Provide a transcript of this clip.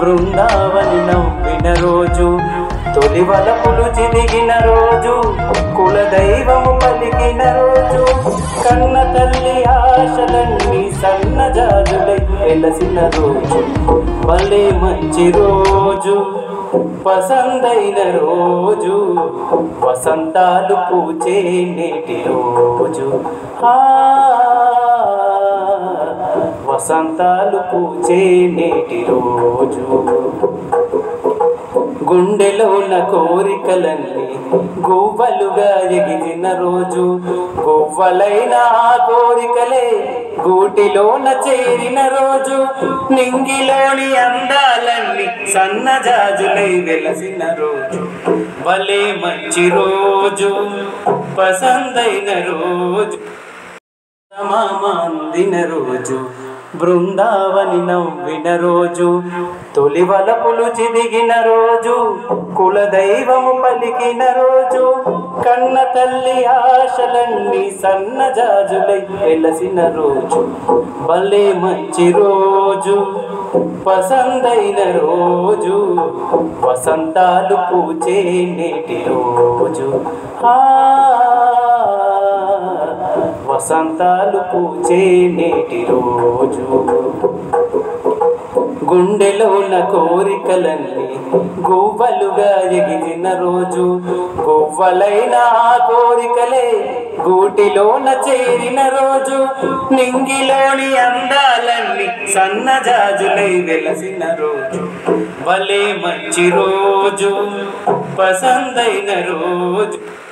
బృందావని నవ్విన రోజు తొలి వలపులు చిదిగిన రోజు కులదైవము పలికిన రోజు కన్న తల్లి ఆశలన్నీ సన్నజాజులై వెలసిన రోజు భలే మంచి రోజు పసందైన రోజు వసంతాలు పూచే నేటి రోజు ఆ వసంతాలు పూచే నేటి రోజు గుండెలోన కోరికలన్నీ గువ్వలుగా ఎగిరిన రోజు గువ్వలైన ఆ కోరికలే గూటిలోన చేరిన రోజు నింగిలోని అందాలన్నీ సన్నజాజులై వెలసిన రోజు భలే మంచి రోజు పసందైన రోజు అందిన రోజు బృందావని నవ్విన రోజు తొలి వలపులు చిదిగిన రోజు కులదైవము పలికిన రోజు కన్న తల్లి ఆశలన్నీ సన్నజాజులై వెలసిన రోజు భలే మంచి రోజు పసందైన రోజు వసంతాలు పూచే నేటి రోజు ఆ వసంతాలు పూచే నేటి రోజు గుండెలోన కోరికలన్నీ గువ్వలుగా ఎగిరిన రోజు గువ్వలైన ఆ కోరికలే గూటిలోన చేరిన రోజు నింగిలోని అందాలన్నీ సన్నజాజులై వెలసిన రోజు భలే మంచి రోజు పసందైన రోజు